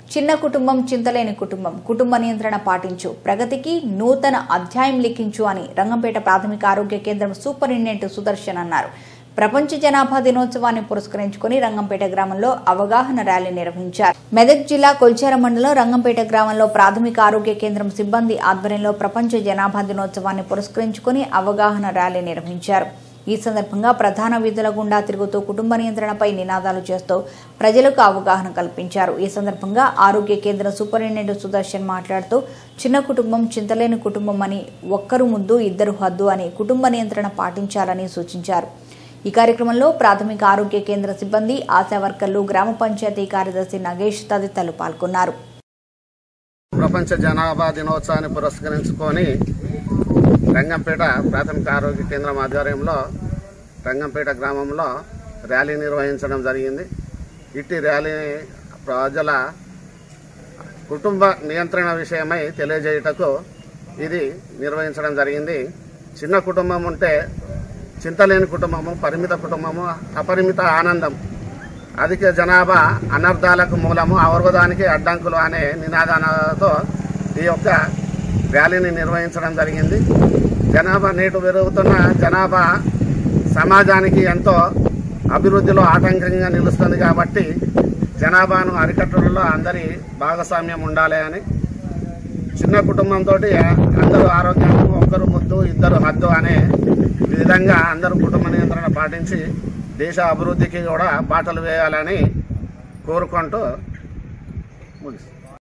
చిన్న కుటుంబం చింతలేని కుటుంబం కుటుంబ నియంత్రణ పాటించు ప్రగతికి నూతన అధ్యాయం లిఖించు అని రంగంపేట ప్రాథమిక ఆరోగ్య కేంద్రం సూపరింటెండెంట్ సుదర్శన్ అన్నారు ప్రపంచ జనాభా దినోత్సవాన్ని పురస్కరించుకుని రంగంపేట గ్రామంలో అవగాహన ర్యాలీ నిర్వహించారు మెదక్ జిల్లా కొల్చార మండలం రంగంపేట గ్రామంలో ప్రాథమిక ఆరోగ్య కేంద్రం సిబ్బంది ఆధ్వర్యంలో ప్రపంచ జనాభా దినోత్సవాన్ని పురస్కరించుకుని అవగాహన ర్యాలీ నిర్వహించారు ఈ సందర్భంగా ప్రధాన వీధుల గుండా తిరుగుతూ కుటుంబ నియంత్రణపై నినాదాలు చేస్తూ ప్రజలకు అవగాహన కల్పించారు ఈ సందర్భంగా ఆరోగ్య కేంద్ర సూపరింటెండెంట్ సుదర్శన్ మాట్లాడుతూ చిన్న కుటుంబం చింతలేని కుటుంబం అని ఒక్కరు ముందు ఇద్దరు హద్దు అని కుటుంబ నియంత్రణ పాటించాలని సూచించారు ఈ కార్యక్రమంలో ప్రాథమిక ఆరోగ్య కేంద్ర సిబ్బంది ఆశా వర్కర్లు గ్రామ పంచాయతీ కార్యదర్శి నగేష్ తదితరులు పాల్గొన్నారు ప్రపంచ జనాభా దినోత్సవాన్ని పురస్కరించుకొని రంగంపేట ప్రాథమిక ఆరోగ్య కేంద్రం ఆధ్వర్యంలో రంగంపేట గ్రామంలో ర్యాలీ నిర్వహించడం జరిగింది ఇట్టి ర్యాలీ ప్రజల కుటుంబ నియంత్రణ విషయమై తెలియజేయుటకు ఇది నిర్వహించడం జరిగింది చిన్న కుటుంబం ఉంటే చింతలేని కుటుంబము పరిమిత కుటుంబము అపరిమిత ఆనందం అధిక జనాభా అనర్థాలకు మూలము అవరోధానికి అడ్డంకులు అనే నినాదాలతో ఈ యొక్క ర్యాలీని నిర్వహించడం జరిగింది జనాభా నేటు పెరుగుతున్న జనాభా సమాజానికి ఎంతో అభివృద్ధిలో ఆటంకంగా నిలుస్తుంది కాబట్టి జనాభాను అరికట్టడంలో అందరి భాగస్వామ్యం ఉండాలి అని చిన్న కుటుంబంతో అందరూ ఆరోగ్యంగా ఒక్కరు ముద్దు ఇద్దరు హద్దు అనే విధంగా అందరూ కుటుంబ నియంత్రణ పాటించి దేశ అభివృద్ధికి కూడా బాటలు వేయాలని కోరుకుంటూ ముగిస్తాను